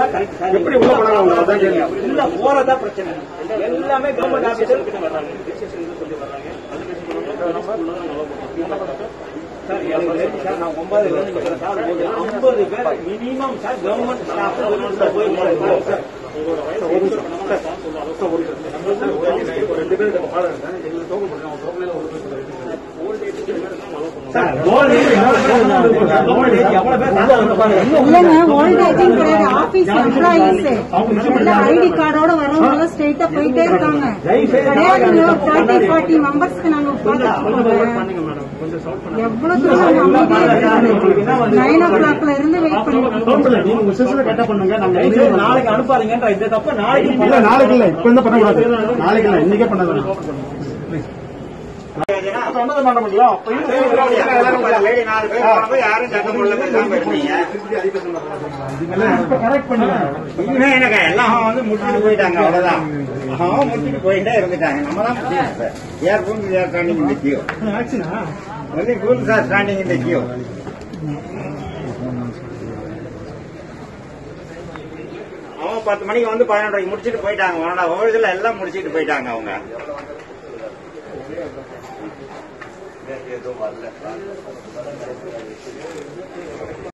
தான் correct sir எப்படி உள்ள போனாங்க அவங்க? அதான் கேள்வி. உள்ள போறதா பிரச்சனை எல்லாமே கவர்மெண்ட் ஆபீசர் சார் எனக்கு தெரிஞ்சு சார் நான் ஒன்பது பேர் நிக்கிறேன் சார் ஒரு ஐம்பது பேர் மினிமம் சார் கவர்மெண்ட் ஸ்டாஃப் போய் சார் ஒரு ரெண்டு பேர் கிட்ட பாடம் எடுத்தேன் எங்களுக்கு டோக்கன் கொடுத்தாங்க அவங்க டோக்கன்ல ஒரு பேர் சார் கோல்டு எவ்வளவு பேர் சார் வந்து பாருங்க இல்லங்க ஓல்டேஜும் கிடையாது ஆபீஸ் எம்ப்ளாயிஸ் ஐடி கார்டோட வரவங்க ஸ்ட்ரெயிட்டா போயிட்டே இருக்காங்க கிடையாது தேர்ட்டி ஃபார்ட்டி மெம்பர்ஸ்க்கு நாங்க உட்காந்துருக்கோம் கொஞ்சம் சவுண்ட் பண்ண எவ்வளவு தூரம் நைன் ஓ கிளாக்ல இருந்து வெயிட் பண்ணிட்டு நீங்க உங்க சிஸ்டர் கரெக்டா பண்ணுங்க நாங்க தயவு செய்து நாளைக்கு அனுப்பாதீங்கன்ற இந்த தப்ப நாளைக்கு இல்ல நாளைக்கு இல்ல இப்ப இருந்தா பண்ணக்கூடாது நாளைக்கு இல்ல இன்னைக்கே பண்ணாதான் சொன்னது பண்ண முடியல இப்ப கரெக்ட் பண்ணுங்க இன்னும் எனக்கு எல்லாம் வந்து முடிச்சுட்டு போயிட்டாங்க அவ்வளவுதான் அவன் முடிச்சுட்டு போயிட்டே இருந்துட்டாங்க நம்ம தான் முடிச்சுட்டு ஏர் ரூம் ஏர் ஸ்டாண்டிங் இந்த கியூ ஆச்சுனா ஒன்லி ரூல்ஸ் ஆர் ஸ்டாண்டிங் இந்த கியூ அவன் பத்து மணிக்கு வந்து பதினொன்றைக்கு முடிச்சுட்டு போயிட்டாங்க உன்னோட ஹோல்ஸில் எல்லாம் முடிச்சுட்டு போயிட்டாங்க அவங்க எதுவும் வரல